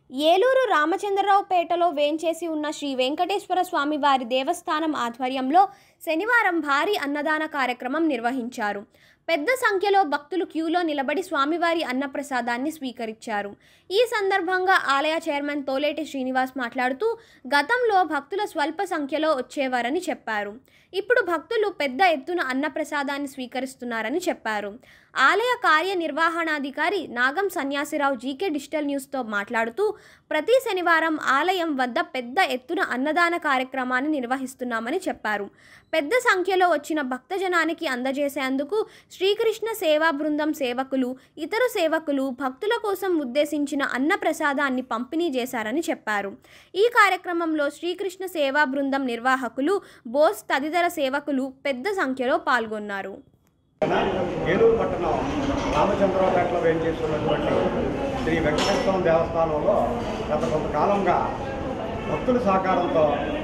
ఏలూరు రామచంద్రరావుపేటలో వేంచేసి ఉన్న శ్రీ వెంకటేశ్వర స్వామి వారి దేవస్థానం ఆధ్వర్యంలో శనివారం భారీ అన్నదాన కార్యక్రమం నిర్వహించారు పెద్ద సంఖ్యలో భక్తులు క్యూలో నిలబడి స్వామివారి అన్నప్రసాదాన్ని స్వీకరించారు ఈ సందర్భంగా ఆలయ చైర్మన్ తోలేటి శ్రీనివాస్ మాట్లాడుతూ గతంలో భక్తుల స్వల్ప సంఖ్యలో వచ్చేవారని చెప్పారు ఇప్పుడు భక్తులు పెద్ద ఎత్తున అన్నప్రసాదాన్ని స్వీకరిస్తున్నారని చెప్పారు ఆలయ కార్యనిర్వహణాధికారి నాగం సన్యాసిరావు జీకే డిజిటల్ న్యూస్తో మాట్లాడుతూ ప్రతి శనివారం ఆలయం వద్ద పెద్ద ఎత్తున అన్నదాన కార్యక్రమాన్ని నిర్వహిస్తున్నామని చెప్పారు పెద్ద సంఖ్యలో వచ్చిన భక్తజనానికి అందజేసేందుకు శ్రీకృష్ణ సేవా బృందం సేవకులు ఇతర సేవకులు భక్తుల కోసం ఉద్దేశించిన అన్న ప్రసాదాన్ని పంపిణీ చేశారని చెప్పారు ఈ కార్యక్రమంలో శ్రీకృష్ణ సేవా బృందం నిర్వాహకులు బోస్ తదితర సేవకులు పెద్ద సంఖ్యలో పాల్గొన్నారు ఏలూరు పట్టణం రామచంద్రరావుపేటలో వేయించేస్తున్నటువంటి శ్రీ వెంకటేశ్వర దేవస్థానంలో గత కొంతకాలంగా భక్తుల సహకారంతో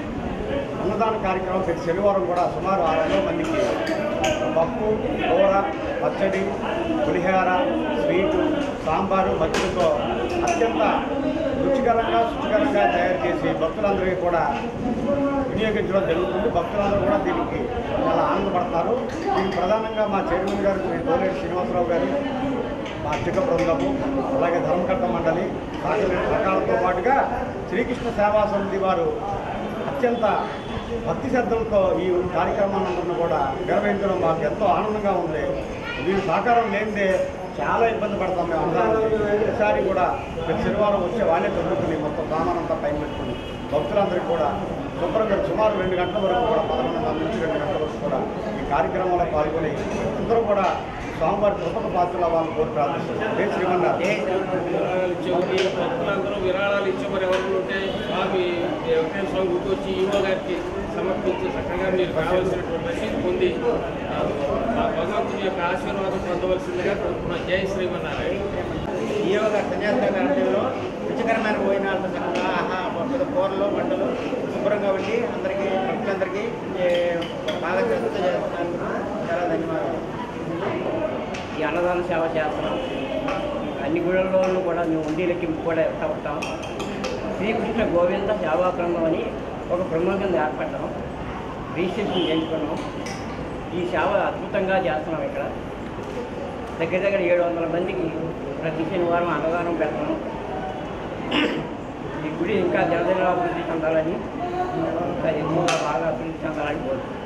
అన్నదాన కార్యక్రమం ప్రతి శనివారం కూడా సుమారు ఆరు వందల మందికి పప్పు కూర పచ్చడి పులిహార స్వీటు సాంబారు మజ్జిగతో అత్యంత రుచికరంగా శుచికరంగా తయారు చేసి భక్తులందరికీ కూడా వినియోగించడం జరుగుతుంది భక్తులందరూ కూడా దీనికి చాలా ఆనందపడతారు దీనికి ప్రధానంగా మా చైర్మన్ గారు శ్రీ తోలేటి శ్రీనివాసరావు గారు మా అర్చక బృందము అలాగే ధర్మకర్త మండలి సాగర రకాలతో పాటుగా శ్రీకృష్ణ సేవా సమితి వారు అత్యంత భక్తి శ్రద్ధలతో ఈ కార్యక్రమాన్ని కూడా నిర్వహించడం మాకు ఎంతో ఆనందంగా ఉంది వీరి సహకారం లేనిదే చాలా ఇబ్బంది పడతాం మేము అందరం ఈసారి కూడా ప్రతి శనివారం వచ్చే వాళ్ళే చదువుకుని మొత్తం సామానంతా పైన పెట్టుకుని భక్తులందరికీ కూడా శుభ్రంగా సుమారు రెండు గంటల వరకు కూడా పదకొండు గంటల నుంచి రెండు గంటల వరకు కూడా ఈ కార్యక్రమంలో పాల్గొని అందరూ కూడా స్వామివారి కృపక పాత్రల వాళ్ళని కోరి ప్రార్థిస్తున్నారు జై శ్రీమన్నారాయణ విరాళాలు ఇచ్చేవారి భక్తులందరూ విరాళాలు ఇచ్చేవారు ఎవరు ఉంటే స్వామి వెంకటేశ్వర స్వామి గుర్తు వచ్చి ఈవో గారికి సమర్పించి చక్కగా మీరు కావాల్సినటువంటి రసీదు పొంది ఆ భగవంతుని యొక్క ఆశీర్వాదం పొందవలసిందిగా కోరుకున్నాం జై శ్రీమన్నారాయణ ఈయో గారి సన్యాస గారిలో రుచికరమైన భోజనాలతో చక్కగా ఆహా పెద్ద కూరలు వంటలు శుభ్రంగా ఉండి అందరికీ భక్తులందరికీ ఏ, బాగా శ్రద్ధ చేస్తున్నందుకు చాలా ధన్యవాదాలు ఈ అన్నదాన సేవ చేస్తున్నాం అన్ని గుళ్ళల్లోనూ కూడా మేము ఉండీలకి కూడా వెళ్తూ ఉంటాం శ్రీకృష్ణ గోవింద సేవా బృందం అని ఒక బృందం కింద ఏర్పడ్డాం రిజిస్ట్రేషన్ చేయించుకున్నాం ఈ సేవ అద్భుతంగా చేస్తున్నాం ఇక్కడ దగ్గర దగ్గర ఏడు వందల మందికి ప్రతి శనివారం అన్నదానం పెడతాం ఈ గుడి ఇంకా జనజన అభివృద్ధి చెందాలని ఇంకా ఎక్కువగా బాగా అభివృద్ధి చెందాలని కోరుతున్నాం